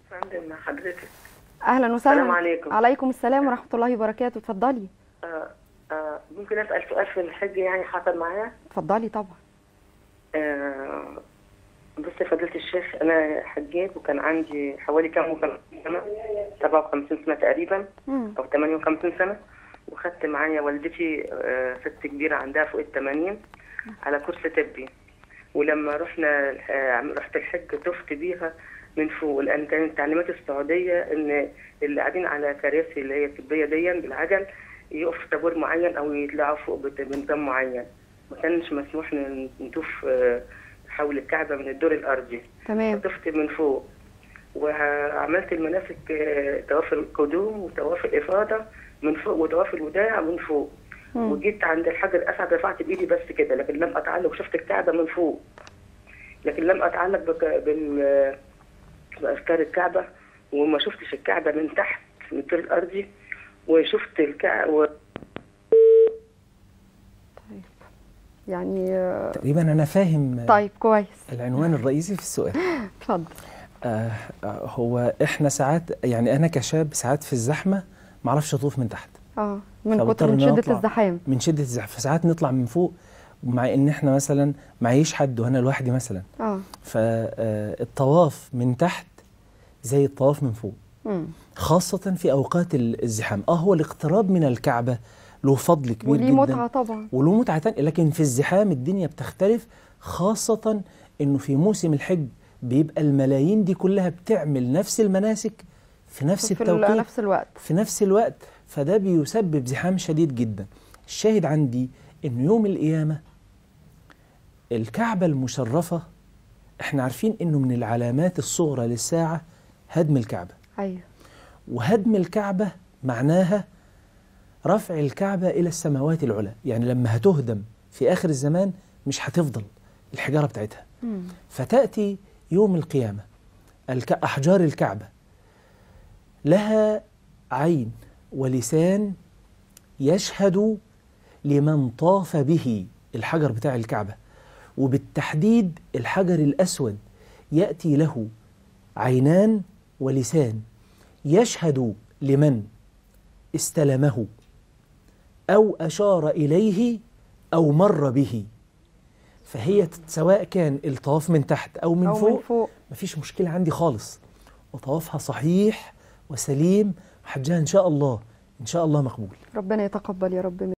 فندم مع حضرتك اهلا وسهلا السلام عليكم. عليكم السلام ورحمه الله وبركاته اتفضلي آه آه ممكن اسال سؤال في الحج يعني حصل معايا اتفضلي طبعا آه بصي فضيلة الشيخ انا حجيت وكان عندي حوالي كام وكام سنه 57 سنه تقريبا مم. او 58 سنه وخدت معايا والدتي آه ست كبيره عندها فوق ال 80 على كرسي طبي ولما رحنا آه رحت الحج طفت بيها من فوق لان كانت تعليمات السعوديه ان اللي قاعدين على كراسي اللي هي الطبيه دي بالعجل يقفوا في طابور معين او يطلعوا فوق بت- بنظام معين ما كانش مسموح ن- نطوف آه، حول الكعبه من الدور الارضي تمام طفت من فوق وعملت المناسك آه، طواف القدوم وطواف الافاضه من فوق وطواف الوداع من فوق مم. وجيت عند الحجر الاسعد رفعت بايدي بس كده لكن لم اتعلق وشفت الكعبه من فوق لكن لم اتعلق بك بال باذكار الكعبه وما شفتش الكعبه من تحت من الدور الارضي وشفت الكعبه طيب يعني آه، تقريبا انا فاهم طيب كويس العنوان الرئيسي في السؤال اتفضل آه آه، هو احنا ساعات يعني انا كشاب ساعات في الزحمه ما اعرفش اطوف من تحت اه من فبضطر كتر إن من أنا شده أطلع الزحام من شده الزحمه فساعات نطلع من فوق مع ان احنا مثلا معيش حد وانا لوحدي مثلا اه فالطواف من تحت زي الطواف من فوق مم. خاصة في أوقات ال- الزحام اه هو الاقتراب من الكعبة له فضل كبير وليه جدا متعه طبعا وله متعة تانية لكن في الزحام الدنيا بتختلف خاصة انه في موسم الحج بيبقى الملايين دي كلها بتعمل نفس المناسك في نفس في ال- التوقيت نفس الوقت في نفس الوقت فده بيسبب زحام شديد جدا الشاهد عندي انه يوم القيامة الكعبة المشرفة احنا عارفين انه من العلامات الصغرى للساعة هدم الكعبة ايوه وهدم الكعبة معناها رفع الكعبة إلى السماوات العلى يعني لما هتهدم في آخر الزمان مش هتفضل الحجارة بتاعتها مم. فتأتي يوم القيامة الك... أحجار الكعبة لها عين ولسان يشهد لمن طاف به الحجر بتاع الكعبة وبالتحديد الحجر الأسود يأتي له عينان ولسان يشهد لمن استلمه أو أشار إليه أو مر به فهي سواء كان الطواف من تحت أو من او فوق من فوق مفيش مشكلة عندي خالص وطوافها صحيح وسليم وحجها إن شاء الله إن شاء الله مقبول ربنا يتقبل يا رب